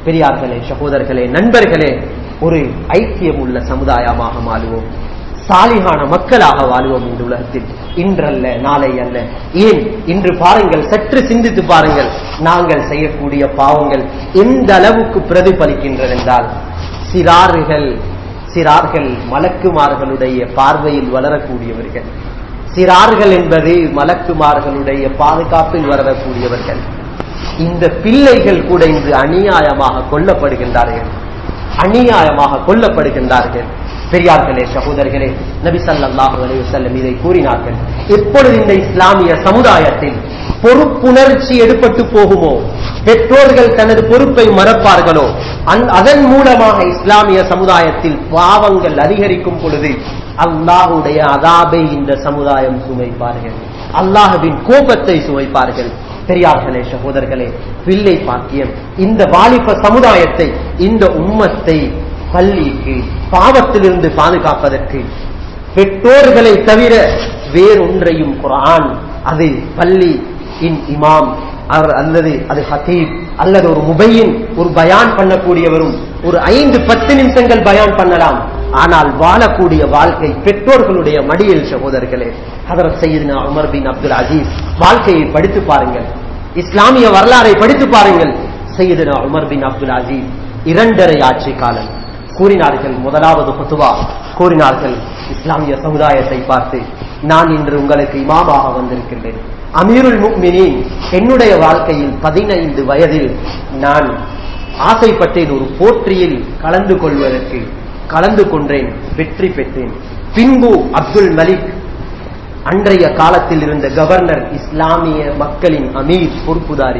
பெரியார்களே சகோதரர்களே நண்பர்களே ஒரு ஐக்கியம் உள்ள சமுதாயமாக மாறுவோம் சாலிகான மக்களாக வாழ்வோம் இந்த உலகத்தில் இன்றல்ல நாளை அல்ல ஏன் இன்று பாருங்கள் சற்று சிந்தித்து பாருங்கள் நாங்கள் செய்யக்கூடிய பாவங்கள் எந்த அளவுக்கு பிரதிபலிக்கின்றது என்றால் சிறார்கள் சிறார்கள் மலக்குமார்களுடைய பார்வையில் வளரக்கூடியவர்கள் சிறார்கள் என்பது மலக்குமார்களுடைய பாதுகாப்பில் வளரக்கூடியவர்கள் இந்த பிள்ளைகள் கூட இன்று அநியாயமாக கொல்லப்படுகின்றார்கள் அநியாயமாக கொல்லப்படுகின்றார்கள் பெரியார்களே சகோதரர்களே நபி ஸல்லல்லாஹு அலைஹி வஸல்லம் இதை கூறினார்கள் எப்பொழுது இந்த இஸ்லாமிய சமுதாயத்தில் பொறுப்புணர்ச்சி எடுப்பட்டு போகுமோ பெற்றோர்கள் தனது பொறுப்பை மறப்பார்களோ அந்- அதன் மூலமாக இஸ்லாமிய சமுதாயத்தில் பாவங்கள் அதிகரிக்கும் பொழுது அல்லாஹுடைய அதாபை இந்த சமுதாயம் சுமைப்பார்கள் அல்லாஹுவின் கோபத்தை சுமைப்பார்கள் பெரியார்களே சகோதரர்களே பிள்ளை பாக்கியம் இந்த வாலிப சமுதாயத்தை இந்த உம்மத்தை பள்ளிக்கு பாவத்திலிருந்து பாதுகாப்பதற்கு பெற்றோர்களை தவிர வேறொன்றையும் குர்ஆன் அது பள்ளி இன் இமாம் அவர் அல்லது அது ஹதீப் அல்லது ஒரு முபையின் ஒரு பயான் பண்ணக்கூடியவரும் ஒரு ஐந்து பத்து நிமிஷங்கள் பயான் பண்ணலாம் ஆனால் வாழக்கூடிய வாழ்க்கை பெற்றோர்களுடைய மடியில் சகோதரர்களே ஹதரத் சையதுனா உமர் பின் அப்துல் அஜீஸ் வாழ்க்கையை படித்து பாருங்கள் இஸ்லாமிய வரலாறை படித்து பாருங்கள் சையதுனா உமர் பின் அப்துல் அஜீஸ் இரண்டரை ஆட்சி காலம் கூறினார்கள் முதலாவது குத்துவா கூறினார்கள் இஸ்லாமிய சமுதாயத்தை பார்த்து நான் இன்று உங்களுக்கு இமாமாக வந்திருக்கின்றேன் அமீருல் முக்மினின் என்னுடைய வாழ்க்கையில் பதினைந்து வயதில் நான் ஆசைப்பட்டேன் ஒரு போற்றியில் கலந்து கொள்வதற்கு கலந்து கொண்டேன் வெற்றி பெற்றேன் பின்பு அப்துல் மலிக் அன்றைய காலத்தில் இருந்த கவர்னர் இஸ்லாமிய மக்களின் அமீர் பொறுப்புதாரி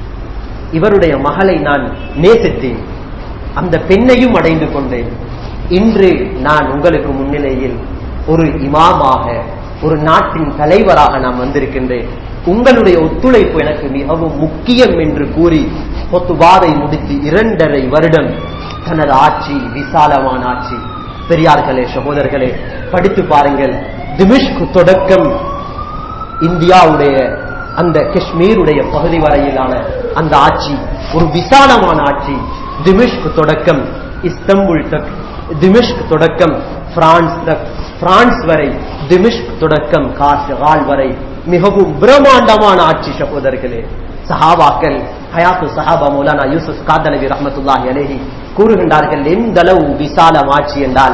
இவருடைய மகளை நான் நேசித்தேன் அந்த பெண்ணையும் அடைந்து கொண்டேன் இன்று நான் உங்களுக்கு முன்னிலையில் ஒரு இமாமாக ஒரு நாட்டின் தலைவராக நான் வந்திருக்கின்றேன் உங்களுடைய ஒத்துழைப்பு எனக்கு மிகவும் முக்கியம் என்று கூறி பொத்துவாதை முடித்து இரண்டரை வருடம் தனது ஆட்சி விசாலமான ஆட்சி பெரியார்களே சகோதரர்களே படித்து பாருங்கள் திமிஷ்க் தொடக்கம் இந்தியாவுடைய அந்த காஷ்மீருடைய பகுதி வரையிலான அந்த ஆட்சி ஒரு விசாலமான ஆட்சி திமிஷ்க் தொடக்கம் இஸ்தம்புல் தக் திமிஷ்க் தொடக்கம் பிரான்ஸ் தக் பிரான்ஸ் வரை திமிஷ்க் தொடக்கம் கால் வரை மிகவும் பிரம்மாண்டமான ஆட்சி சகோதரர்களே சஹாபாக்கள் ஹயாத்து சஹாபா மௌலானா யூசுப் காதலவி ரஹமத்துல்லாஹி அலேஹி கூறுகின்றார்கள் எந்த அளவு விசாலம் ஆட்சி என்றால்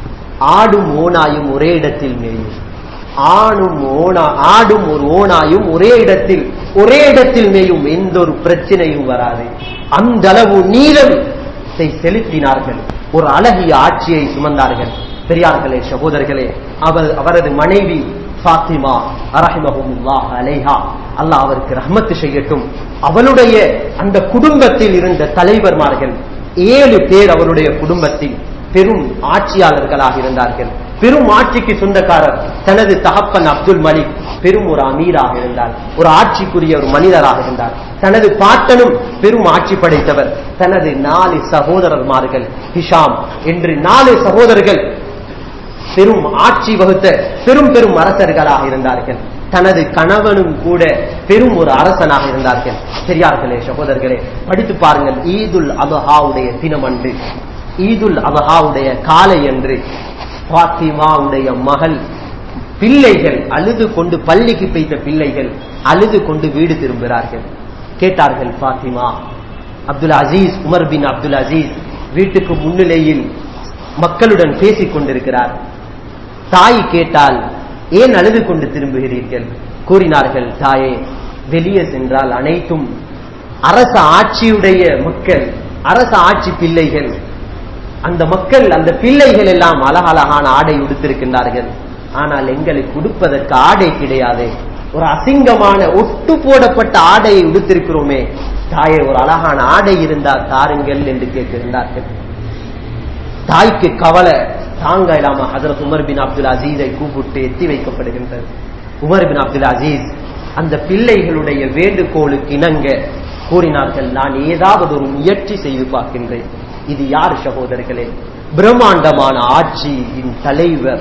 ஆடும் ஓனாயும் ஒரே இடத்தில் மேயும் ஆணும் ஓனா ஆடும் ஒரு ஓனாயும் ஒரே இடத்தில் ஒரே இடத்தில் மேயும் எந்த ஒரு பிரச்சனையும் வராது அந்த அளவு நீளத்தை செலுத்தினார்கள் ஒரு அழகிய ஆட்சியை சுமந்தார்கள் பெரியார்களே சகோதரர்களே அவர் அவரது மனைவி ஃபாத்திமா அரஹிமஹுல்லாஹ் அலைஹா அல்லாஹ் அவருக்கு ரஹ்மத்து செய்யட்டும் அவளுடைய அந்த குடும்பத்தில் இருந்த தலைவர்மார்கள் ஏழு பேர் அவருடைய குடும்பத்தில் பெரும் ஆட்சியாளர்களாக இருந்தார்கள் பெரும் ஆட்சிக்கு சொந்தக்காரர் தனது தகப்பன் அப்துல் மலிக் பெரும் ஒரு அமீராக இருந்தார் ஒரு ஆட்சிக்குரிய ஒரு மனிதராக இருந்தார் தனது பாட்டனும் பெரும் ஆட்சி படைத்தவர் தனது நாலு சகோதரர்மார்கள் ஹிஷாம் என்று நாலு சகோதரர்கள் பெரும் ஆட்சி வகுத்த பெரும் பெரும் அரசர்களாக இருந்தார்கள் தனது கணவனும் கூட பெரும் ஒரு அரசனாக இருந்தார்கள் பெரியார்களே சகோதரர்களே படித்து பாருங்கள் ஈதுல் அபஹாவுடைய தினமன்று ஈதுல் அபஹாவுடைய காலை என்று பாத்திமாவுடைய மகள் பிள்ளைகள் அழுது கொண்டு பள்ளிக்கு பெய்த பிள்ளைகள் அழுது கொண்டு வீடு திரும்புகிறார்கள் கேட்டார்கள் பாத்திமா அப்துல் அசீஸ் உமர் பின் அப்துல் அசீஸ் வீட்டுக்கு முன்னிலையில் மக்களுடன் பேசிக் கொண்டிருக்கிறார் தாய் கேட்டால் ஏன் அழுது கொண்டு திரும்புகிறீர்கள் கூறினார்கள் தாயே வெளியே சென்றால் அனைத்தும் அரச ஆட்சியுடைய மக்கள் அரச ஆட்சி பிள்ளைகள் அந்த மக்கள் அந்த பிள்ளைகள் எல்லாம் அழகழகான ஆடை உடுத்திருக்கின்றார்கள் ஆனால் எங்களுக்கு உடுப்பதற்கு ஆடை கிடையாது ஒரு அசிங்கமான ஒட்டு போடப்பட்ட ஆடையை உடுத்திருக்கிறோமே தாயே ஒரு அழகான ஆடை இருந்தால் தாருங்கள் என்று கேட்கின்றார்கள் தாய்க்கு கவலை தாங்க இல்லாம ஹசரத் உமர் பின் அப்துல் அசீஸை கூப்பிட்டு எத்தி வைக்கப்படுகின்றது உமர் பின் அப்துல் அசீஸ் அந்த பிள்ளைகளுடைய வேண்டுகோளுக்கு இணங்க கூறினார்கள் நான் ஏதாவது ஒரு முயற்சி செய்து பார்க்கின்றேன் இது யார் சகோதரர்களே பிரம்மாண்டமான ஆட்சியின் தலைவர்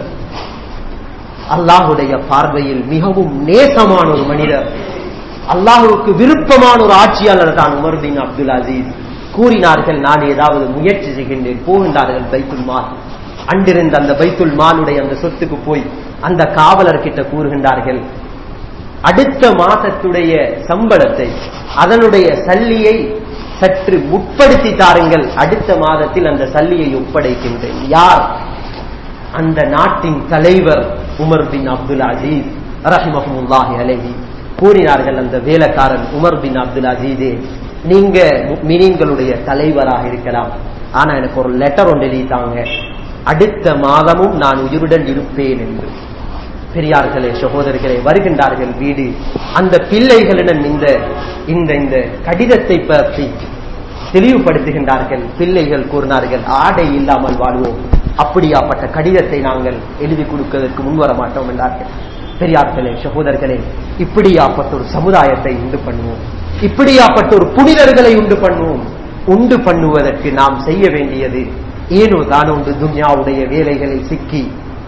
அல்லாஹுடைய பார்வையில் மிகவும் நேசமான ஒரு மனிதர் அல்லாஹுக்கு விருப்பமான ஒரு ஆட்சியாளர் தான் உமர் பின் அப்துல் அசீஸ் கூறினார்கள் நான் ஏதாவது முயற்சி செய்கின்றேன் போகின்றார்கள் பைத்துல் மால் அன்றிருந்த அந்த பைத்துல் மாலுடைய அந்த சொத்துக்கு போய் அந்த காவலர்கிட்ட கூறுகின்றார்கள் அடுத்த மாதத்துடைய சம்பளத்தை அதனுடைய சல்லியை சற்று முற்படுத்தி தாருங்கள் அடுத்த மாதத்தில் அந்த சல்லியை ஒப்படைக்கின்றேன் யார் அந்த நாட்டின் தலைவர் உமர் பின் அப்துல் அசீஸ் ரஹிமஹமுல்லாஹி அலைஹி கூறினார்கள் அந்த வேலைக்காரன் உமர் பின் அப்துல் அசீதே நீங்க மினின்களுடைய தலைவராக இருக்கலாம் ஆனா எனக்கு ஒரு லெட்டர் ஒன்று எழுதித்தாங்க அடுத்த மாதமும் நான் உயிருடன் இருப்பேன் என்று பெரியார்களே சகோதரர்களே வருகின்றார்கள் வீடு அந்த பிள்ளைகளிடம் இந்த இந்த இந்த கடிதத்தை பற்றி தெளிவுபடுத்துகின்றார்கள் பிள்ளைகள் கூறினார்கள் ஆடை இல்லாமல் வாழ்வோம் அப்படியாப்பட்ட கடிதத்தை நாங்கள் எழுதி கொடுப்பதற்கு முன்வர மாட்டோம் என்றார்கள் பெரியார்களே சகோதரர்களே இப்படியாப்பட்ட ஒரு சமுதாயத்தை உண்டு பண்ணுவோம் இப்படியாப்பட்ட ஒரு புனிதர்களை உண்டு பண்ணுவோம் உண்டு பண்ணுவதற்கு நாம் செய்ய வேண்டியது ஏனோ தானொன்று துன்யாவுடைய வேலைகளை சிக்கி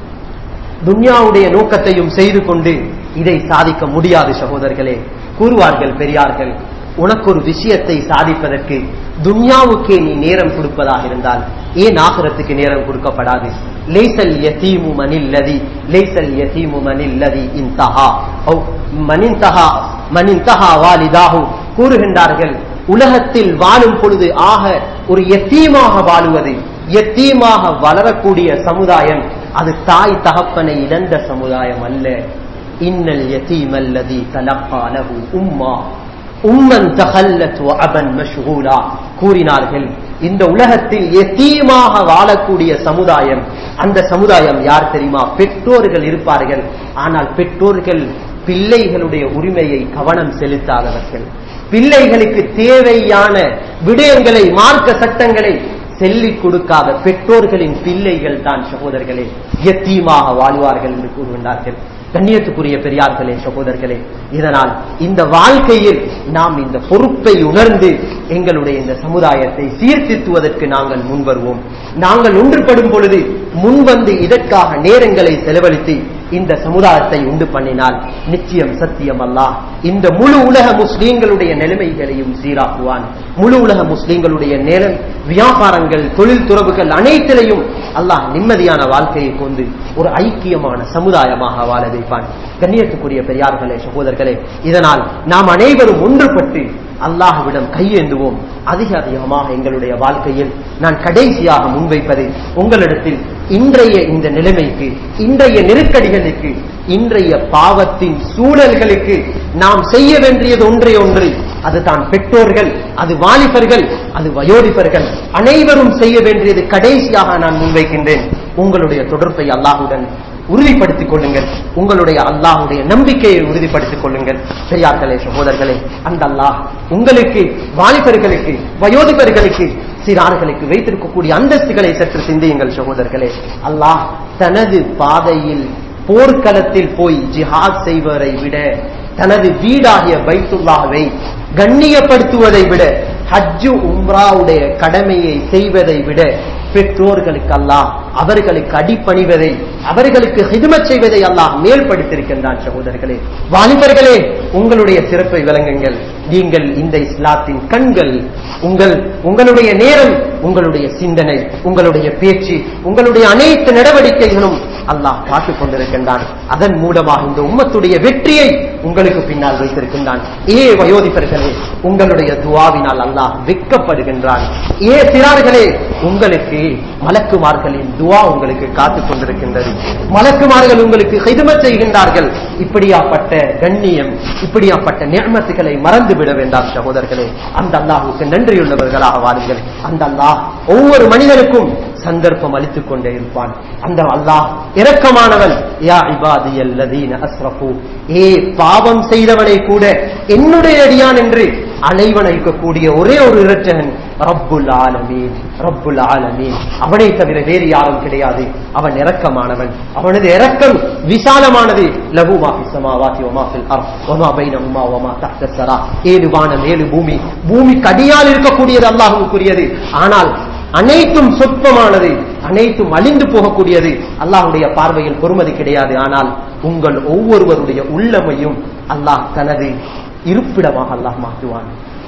துன்யாவுடைய நோக்கத்தையும் செய்து கொண்டு இதை சாதிக்க முடியாது சகோதரர்களே கூறுவார்கள் பெரியார்கள் உனக்கு ஒரு விஷயத்தை சாதிப்பதற்கு துன்யாவுக்கே நீ நேரம் கொடுப்பதாக இருந்தால் ஏன் ஆகரத்துக்கு நேரம் கொடுக்கப்படாது லேசல் யதீமு மனில்லதி லேசல் யதீமு மனில்லதி இன்தஹா மனின்தஹா மனின்தஹா வாலிதாஹு கூறுகின்றார்கள் உலகத்தில் வாழும் பொழுது ஆக ஒரு எத்தீமாக வாழுவது எத்தீமாக வளரக்கூடிய சமுதாயம் அது தாய் தகப்பனை இழந்த சமுதாயம் அல்ல இன்னல் யதீம் அல்லதி தலப்பாலகு உம்மா உம்மன் தகல்லத் அபன் மஷ்கூலா கூறினார்கள் இந்த உலகத்தில் எத்தீமாக வாழக்கூடிய சமுதாயம் அந்த சமுதாயம் யார் தெரியுமா பெற்றோர்கள் இருப்பார்கள் ஆனால் பெற்றோர்கள் பிள்ளைகளுடைய உரிமையை கவனம் செலுத்தாதவர்கள் பிள்ளைகளுக்கு தேவையான விடயங்களை மார்க்க சட்டங்களை செல்லிக் கொடுக்காத பெற்றோர்களின் பிள்ளைகள் தான் சகோதரர்களே எத்தீமாக வாழ்வார்கள் என்று கூறுகின்றார்கள் கண்ணியத்துக்குரிய பெரியார்களே சகோதரர்களே இதனால் இந்த வாழ்க்கையில் நாம் இந்த பொறுப்பை உணர்ந்து எங்களுடைய இந்த சமுதாயத்தை சீர்திருத்துவதற்கு நாங்கள் முன்வருவோம் நாங்கள் ஒன்றுபடும் பொழுது முன்வந்து இதற்காக நேரங்களை செலவழித்து இந்த சமுதாயத்தை உண்டு பண்ணினால் நிச்சயம் சத்தியம் அல்லாஹ் இந்த முழு உலக முஸ்லீம்களுடைய நிலைமைகளையும் சீராக்குவான் முழு உலக முஸ்லீம்களுடைய நேரம் வியாபாரங்கள் தொழில் துறவுகள் அனைத்திலையும் அல்லாஹ் நிம்மதியான வாழ்க்கையை கொண்டு ஒரு ஐக்கியமான சமுதாயமாக வாழ வைப்பான் கண்ணியத்துக்குரிய பெரியார்களே சகோதரர்களே இதனால் நாம் அனைவரும் ஒன்றுபட்டு அல்லாஹ்விடம் கையேந்துவோம் அதிக அதிகமாக எங்களுடைய வாழ்க்கையில் நான் கடைசியாக முன்வைப்பது உங்களிடத்தில் இன்றைய இந்த நிலைமைக்கு இன்றைய நெருக்கடிகளுக்கு இன்றைய பாவத்தின் சூழல்களுக்கு நாம் செய்ய வேண்டியது ஒன்றே ஒன்று அதுதான் பெற்றோர்கள் அது வாலிபர்கள் அது வயோதிபர்கள் அனைவரும் செய்ய வேண்டியது கடைசியாக நான் முன்வைக்கின்றேன் உங்களுடைய தொடர்பை அல்லாஹுடன் உறுதிப்படுத்திக் கொள்ளுங்கள் உங்களுடைய அல்லாஹுடைய நம்பிக்கையை உறுதிப்படுத்திக் கொள்ளுங்கள் பெரியார்களே சகோதரர்களே அந்த அல்லாஹ் உங்களுக்கு வாலிபர்களுக்கு வயோதிபர்களுக்கு சிறார்களுக்கு வைத்திருக்கக்கூடிய அந்தஸ்துகளை சற்று சிந்தியுங்கள் சகோதரர்களே அல்லாஹ் தனது பாதையில் போர்க்களத்தில் போய் ஜிஹாத் செய்வதை விட தனது வீடாகிய பைத்துல்லாவை கண்ணியப்படுத்துவதை விட ஹஜ்ஜு உம்ராவுடைய கடமையை செய்வதை விட பெற்றோர்களுக்கு அல்லாஹ் அவர்களுக்கு அடிப்பணிவதை அவர்களுக்கு ஹிதுமத் செய்வதை அல்லாஹ் மேல்படுத்தியிருக்கின்றான் சகோதரர்களே வாலிபர்களே உங்களுடைய சிறப்பை விளங்குங்கள் நீங்கள் இந்த இஸ்லாத்தின் கண்கள் உங்கள் உங்களுடைய நேரம் உங்களுடைய சிந்தனை உங்களுடைய பேச்சு உங்களுடைய அனைத்து நடவடிக்கைகளும் அல்லாஹ் பார்த்துக் கொண்டிருக்கின்றான் அதன் மூலமாக இந்த உம்மத்துடைய வெற்றியை உங்களுக்கு பின்னால் வைத்திருக்கின்றான் ஏ வயோதிபர்களே உங்களுடைய துவாவினால் அல்லாஹ் வெட்கப்படுகின்றான் ஏ சிறார்களே உங்களுக்கு மலக்குமார்களின் துவா உங்களுக்கு காத்துக் கொண்டிருக்கின்றது மலக்குமார்கள் உங்களுக்கு ஹிதுமத் செய்கின்றார்கள் இப்படியாப்பட்ட கண்ணியம் இப்படியாப்பட்ட நியமத்துகளை மறந்து விட வேண்டாம் சகோதரர்களே அந்த அல்லாஹுக்கு நன்றியுள்ளவர்களாக வாருங்கள் அந்த அல்லாஹ் ஒவ்வொரு மனிதனுக்கும் சந்தர்ப்பம் அளித்துக் கொண்டே இருப்பான் அந்த அல்லாஹ் இரக்கமானவன் யா இபாதியல்லதீன அஸ்ரஃபு ஏ பாவம் செய்தவனை கூட என்னுடைய அடியான் என்று அலைவனைக்கக்கூடிய ஒரே ஒரு இரட்சகன் ரப்புல் ஆலமீன் ரப்புல் ஆலமீன் அவனை தவிர வேறு யாரும் கிடையாது அவன் இரக்கமானவன் அவனது இரக்கம் விசாலமானது லகு மாஃபி சமாவாதி வமா ஃபில் அர்த் வமா பைனஹுமா வமா தஹ்த ஸரா ஏழு வானம் ஏழு பூமி பூமி கடியால் இருக்கக்கூடியது அல்லாஹ்வுக்குரியது ஆனால் அனைத்தும் சொற்பமானது அனைத்தும் அழிந்து போகக்கூடியது அல்லாஹுடைய பார்வையில் பொறுமதி கிடையாது ஆனால் உங்கள் ஒவ்வொருவருடைய உள்ளமையும் அல்லாஹ் தனது இருப்பிடமாக அல்லாஹ் மாற்றுவான்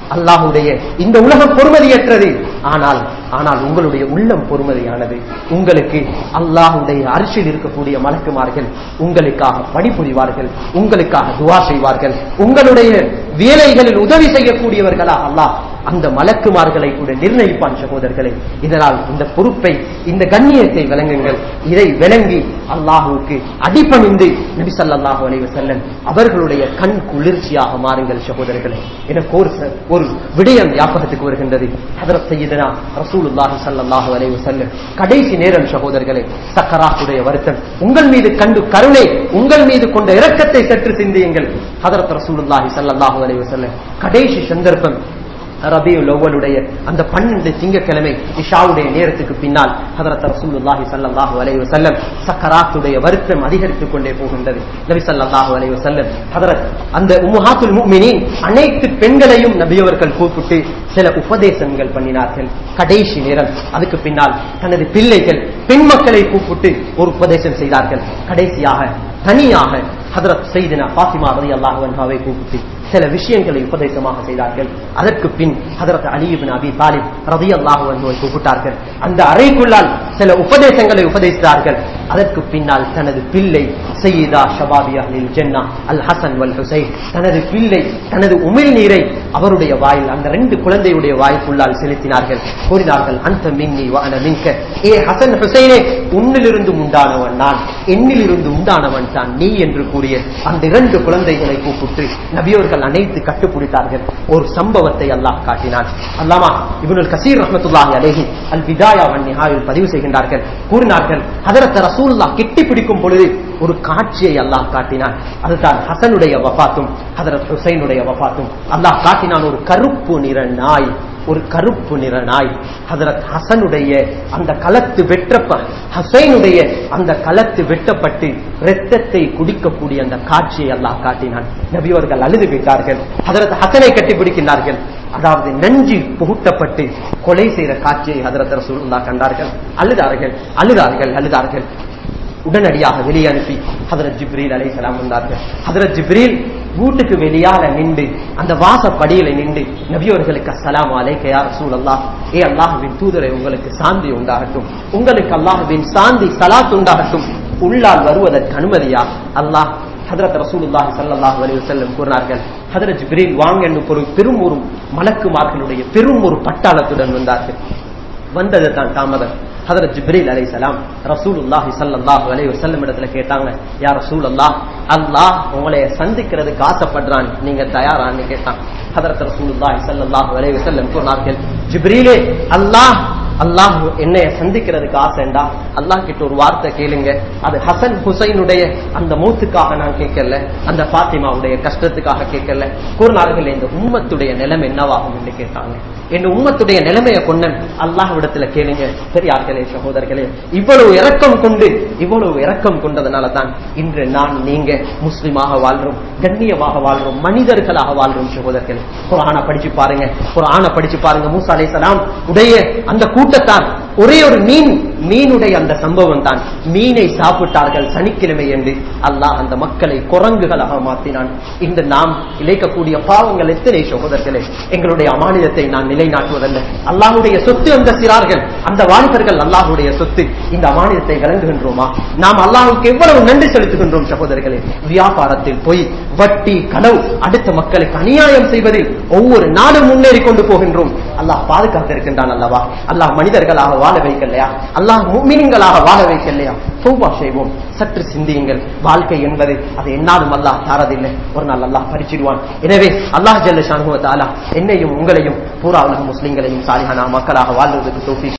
அல்லாஹுடைய இந்த உலகம் பொறுமதியற்றது ஆனால் ஆனால் உங்களுடைய உள்ளம் பொறுமதியானது உங்களுக்கு அல்லாஹுடைய அரிசியில் இருக்கக்கூடிய மலக்குமார்கள் உங்களுக்காக பணிபுரிவார்கள் உங்களுக்காக துவா செய்வார்கள் உங்களுடைய வேலைகளில் உதவி செய்யக்கூடியவர்களா அல்லாஹ் அந்த மலக்குமார்களை கூட நிர்ணயிப்பான் சகோதரர்களை இதனால் இந்த பொறுப்பை இந்த கண்ணியத்தை விளங்குங்கள் இதை விளங்கி அல்லாஹுக்கு அடிபணிந்து நபி ஸல்லல்லாஹு அலைஹி வஸல்லம் அவர்களுடைய கண் குளிர்ச்சியாக மாறுங்கள் சகோதரர்களே எனக்கு ஒரு ச- ஒரு விடயம் ஞாபகத்துக்கு வருகின்றது ஹதரத் சையீதனா ரசூலுல்லாஹி ஸல்லல்லாஹு அலைஹி வஸல்லம் கடைசி நேரம் சகோதரர்களே சக்கராத்துடைய வருத்தம் உங்கள் மீது கண்டு கருணை உங்கள் மீது கொண்ட இரக்கத்தை சற்று சிந்தியுங்கள் ஹதரத் ரசூலுல்லாஹி ஸல்லல்லாஹு அலைஹி வஸல்லம் கடைசி சந்தர்ப்பம் ரபியுல் அவ்வளுடைய அந்த பன்னெண்டு திங்கட்கிழமை இஷாவுடைய நேரத்துக்கு பின்னால் ஹதரத் ரசூலுல்லாஹி ஸல்லல்லாஹு அலைஹி வஸல்லம் சக்கராத்துடைய வருத்தம் அதிகரித்துக் கொண்டே போகின்றது நபி ஸல்லல்லாஹு அலைஹி வஸல்லம் ஹதரத் அந்த உம்மஹாத்துல் முஃமினீன் அனைத்து பெண்களையும் நபி அவர்கள் கூப்பிட்டு சில உபதேசங்கள் பண்ணினார்கள் கடைசி நேரம் அதுக்கு பின்னால் தனது பிள்ளைகள் பெண் மக்களை கூப்பிட்டு ஒரு உபதேசம் செய்தார்கள் கடைசியாக தனியாக ஹதரத் செய்தினா பாத்திமா ரதி அல்லாஹு அன்ஹாவை கூப்பிட்டு சில விஷயங்களை உபதேசமாக செய்தார்கள் அதற்கு பின் ஹதரத் அலிபின் அபி தாலிப் ரதி அல்லாஹு அன்ஹுவை கூப்பிட்டார்கள் அந்த அறைக்குள்ளால் சில உபதேசங்களை உபதேசித்தார்கள் அதற்கு பின்னால் தனது பிள்ளை சையீதா ஷபாபியா அலில் ஜென்னா அல் ஹசன் வல் ஹுசைன் தனது பிள்ளை தனது உமிழ் நீரை அவருடைய வாயில் அந்த ரெண்டு குழந்தையுடைய வாய்க்குள்ளால் செலுத்தினார்கள் கூறினார்கள் அந்த மின்னி வான மின்க ஏ ஹசன் ஹுசைனே உன்னிலிருந்து உண்டானவன் நான் என்னிலிருந்து உண்டானவன் தான் நீ என்று கூறிய அந்த இரண்டு குழந்தைகளை கூப்பிட்டு நபியோர்கள் அனைத்து கட்டுப்பிடித்தார்கள் ஒரு சம்பவத்தை அல்லாஹ் காட்டினான் அல்லாமா இவனுல் கசீர் ரஹமத்துல்லாஹி அலைஹி அல் விதாயா வன் நிஹாயில் பதிவு செய்கின்றார்கள் கூறினார்கள் ஹதரத் ரசூலுல்லாஹ் கெட்டி பிடிக்கும் பொழுது ஒரு காட்சியை அல்லாஹ் காட்டினான் அதுதான் ஹசனுடைய வஃபாத்தும் ஹதரத் ஹுசைனுடைய வஃபாத்தும் அல்லாஹ் காட்டினான் ஒரு கருப்பு நிற நாய் ஒரு கருப்பு நிற நாய் ஹதரத் ஹசனுடைய அந்த களத்து வெட்டப்ப ஹசைனுடைய அந்த களத்து வெட்டப்பட்டு இரத்தத்தை குடிக்கக்கூடிய அந்த காட்சியை அல்லாஹ் காட்டினான் நபியவர்கள் அழுது விட்டார்கள் ஹதரத் ஹசனை கட்டி பிடிக்கின்றார்கள் அதாவது நஞ்சு புகுட்டப்பட்டு கொலை செய்கிற காட்சியை ஹதரத் ரசூலுல்லாஹ் கண்டார்கள் அழுதார்கள் அழுதார்கள் அழுதார்கள் உடனடியாக வெளியே அனுப்பி ஹதரத் ஜிப்ரீல் அலைஹிஸ்ஸலாம் வந்தார்கள் ஹதரத் ஜிப்ரீல் வீட்டுக்கு வெளியால நின்று அந்த வாசப்படியில நின்று நபியவர்களுக்கு அஸ்ஸலாமு அலைக்க யா ரசூலல்லாஹ் ஏ அல்லாஹ்வின் தூதரை உங்களுக்கு சாந்தி உண்டாகட்டும் உங்களுக்கு அல்லாஹ்வின் சாந்தி சலாத் உண்டாகட்டும் உள்ளால் வருவதற்கு அனுமதியா அல்லாஹ் ஹதரத் ரசூலுல்லாஹி ஸல்லல்லாஹு அலைஹி வஸல்லம் கூறினார்கள் ஹதரத் ஜிப்ரீல் வாங்க என்று ஒரு பெரும் ஒரு மலக்குமார்களுடைய பெரும் ஒரு பட்டாளத்துடன் வந்தார்கள் வந்தது தான் தாமதம் ஹதரத் ஜிப்ரீல் அலைஹிஸ்ஸலாம் ரசூலுல்லாஹி ஸல்லல்லாஹு அலைஹி வஸல்லம் இடத்துல கேட்டாங்க யா ரசூலல்லாஹ் அல்லாஹ் உங்களை சந்திக்கிறதுக்கு ஆசைப்படுறான் நீங்க தயாரான்னு கேட்டான் ஹதரத் ரசூலுல்லாஹி ஸல்லல்லாஹு அலைஹி வஸல்லம் சொன்னார்கள் ஜிப்ரீலே அல்லாஹ் அல்லாஹ் என்னைய சந்திக்கிறதுக்கு ஆசைண்டா அல்லாஹ் கிட்ட ஒரு வார்த்தை கேளுங்க அது ஹசன் ஹுசைனுடைய அந்த மூத்துக்காக நான் கேட்கல அந்த பாத்திமாவுடைய கஷ்டத்துக்காக கேட்கல கூறினார்கள் இந்த உம்மத்துடைய நிலைமை என்னவாகும் என்று கேட்டாங்க என் உம்மத்துடைய நிலைமையை கொண்டன் அல்லாஹ் இடத்துல கேளுங்க பெரியார்களே சகோதரர்களே இவ்வளவு இரக்கம் கொண்டு இவ்வளவு இரக்கம் கொண்டதுனால தான் இன்று நான் நீங்க முஸ்லிமாக வாழ்றோம் கண்ணியமாக வாழ்றோம் மனிதர்களாக வாழ்றோம் சகோதரர்களே குரான படிச்சு பாருங்க குரான படிச்சு பாருங்க மூசா அலைஹிஸ்ஸலாம் உடைய அந்த கூட்டத்தான் ஒரே ஒரு மீன் மீனுடைய அந்த சம்பவம் தான் மீனை சாப்பிட்டார்கள் சனிக்கிழமை என்று அல்லாஹ் அந்த மக்களை குரங்குகளாக மாற்றினான் இன்று நாம் இழைக்கக்கூடிய பாவங்கள் எத்தனை சகோதரர்களே எங்களுடைய அமானியத்தை நான் நிலைநாட்டுவதல்ல அல்லாஹுடைய சொத்து அந்த சிறார்கள் அந்த வாலிபர்கள் அல்லாஹுடைய சொத்து இந்த அமானியத்தை விளங்குகின்றோமா நாம் அல்லாஹுக்கு எவ்வளவு நன்றி செலுத்துகின்றோம் சகோதரர்களே வியாபாரத்தில் போய் வட்டி களவு அடுத்த மக்களுக்கு அநியாயம் செய்வதில் ஒவ்வொரு நாடும் முன்னேறி கொண்டு போகின்றோம் அல்லாஹ் பாதுகாத்திருக்கின்றான் அல்லவா அல்லாஹ் மனிதர்களாக வாழ வைக்கலையா அல்லாஹ் முமின்களாக வாழ வைக்கலையா சௌபா செய்வோம் சற்று சிந்தியுங்கள் வாழ்க்கை என்பது அது என்னாலும் அல்லாஹ் தாரதில்லை ஒரு நாள் அல்லாஹ் பறிச்சிடுவான் எனவே அல்லாஹ் ஜல்ல ஷானுவத்தாலா என்னையும் உங்களையும் பூரா உலக முஸ்லிம்களையும் சாலிஹானா மக்களாக வாழ்வதற்கு தோஃபி